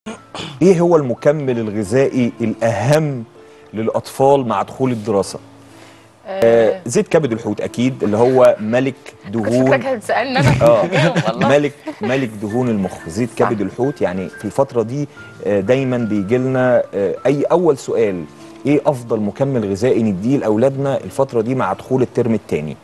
ايه هو المكمل الغذائي الاهم للاطفال مع دخول الدراسه آه زيت كبد الحوت اكيد اللي هو ملك كنت دهون فاكرك هتسالني انا اه جاوب والله ملك ملك دهون المخ زيت كبد الحوت يعني في الفتره دي آه، دايما بيجي لنا آه، اي اول سؤال ايه افضل مكمل غذائي نديه لاولادنا الفتره دي مع دخول الترم الثاني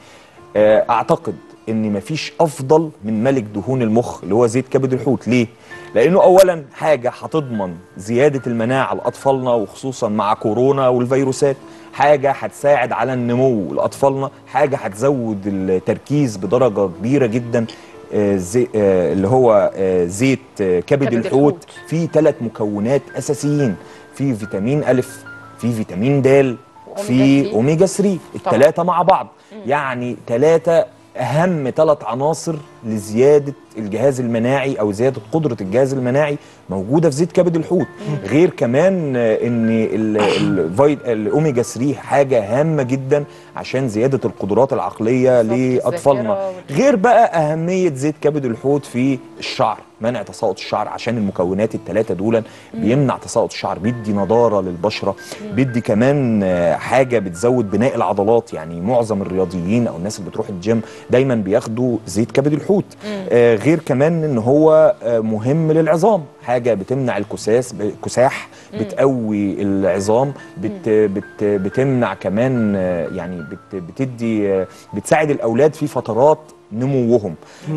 اعتقد ان مفيش افضل من ملك دهون المخ اللي هو زيت كبد الحوت ليه لانه اولا حاجه هتضمن زياده المناعه لاطفالنا وخصوصا مع كورونا والفيروسات حاجه هتساعد على النمو لاطفالنا حاجه هتزود التركيز بدرجه كبيره جدا آه، زي آه، اللي هو آه، زيت آه، كبد كبد الحوت الحوت. فيه ثلاث مكونات اساسيين في فيتامين الف في فيتامين د في وأوميجا اوميجا 3 الثلاثه مع بعض يعني ثلاثه اهم ثلاث عناصر لزياده الجهاز المناعي او زياده قدره الجهاز المناعي موجوده في زيت كبد الحوت غير كمان آه، ان ال- الفيت- الاوميجا 3 حاجه هامه جدا عشان زياده القدرات العقليه بالظبط، لاطفالنا الذاكرة وال- غير بقى اهميه زيت كبد الحوت في الشعر منع تساقط الشعر عشان المكونات الثلاثه دول بيمنع تساقط الشعر بيدي نضاره للبشره بيدي كمان آه، حاجه بتزود بناء العضلات يعني معظم الرياضيين او الناس اللي بتروح الجيم دايما بياخدوا زيت كبد الحوت آه، غير كمان ان هو آه، مهم للعظام حاجه بتمنع الكساس الكساح بتقوي العظام بت بت بتمنع كمان آه، يعني بت بتدي آه، بتساعد الاولاد في فترات نموهم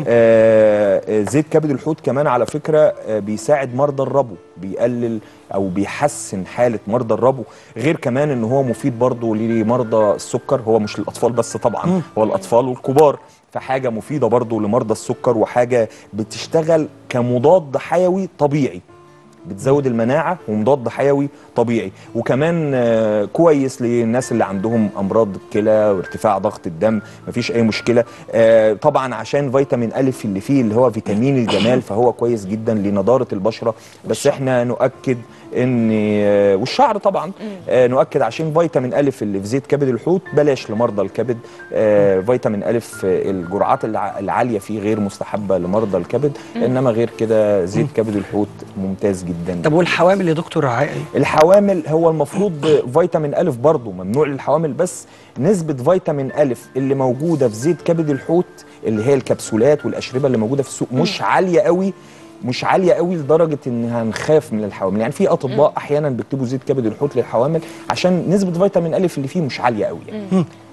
آه آه، زيت كبد الحوت كمان على فكره آه بيساعد مرضى الربو بيقلل او بيحسن حاله مرضى الربو غير كمان ان هو مفيد برضه لمرضى السكر هو مش للاطفال بس طبعا هو الاطفال والكبار فحاجه مفيده برضه لمرضى السكر وحاجه بتشتغل كمضاد حيوي طبيعي بتزود المناعه ومضاد حيوي طبيعي وكمان آه، كويس للناس اللي عندهم امراض الكلى وارتفاع ضغط الدم مفيش اي مشكله آه، طبعا عشان فيتامين الف اللي فيه اللي هو فيتامين الجمال فهو كويس جدا لنضاره البشره بس احنا نؤكد ان آه، والشعر طبعا آه، نؤكد عشان فيتامين الف اللي في زيت كبد الحوت بلاش لمرضى الكبد آه، فيتامين الف آه، الجرعات الع- العاليه فيه غير مستحبه لمرضى الكبد انما غير كده زيت كبد الحوت ممتاز جدا طب والحوامل يا دكتور ع- الحوامل هو المفروض فيتامين ألف برضه ممنوع للحوامل بس نسبة فيتامين ألف اللي موجودة في زيت كبد الحوت اللي هي الكبسولات والأشربة اللي موجودة في السوق مش عالية قوي مش عالية قوي لدرجة ان هنخاف من الحوامل يعني في أطباء أحيانا بيكتبوا زيت كبد الحوت للحوامل عشان نسبة فيتامين ألف اللي فيه مش عالية قوي يعني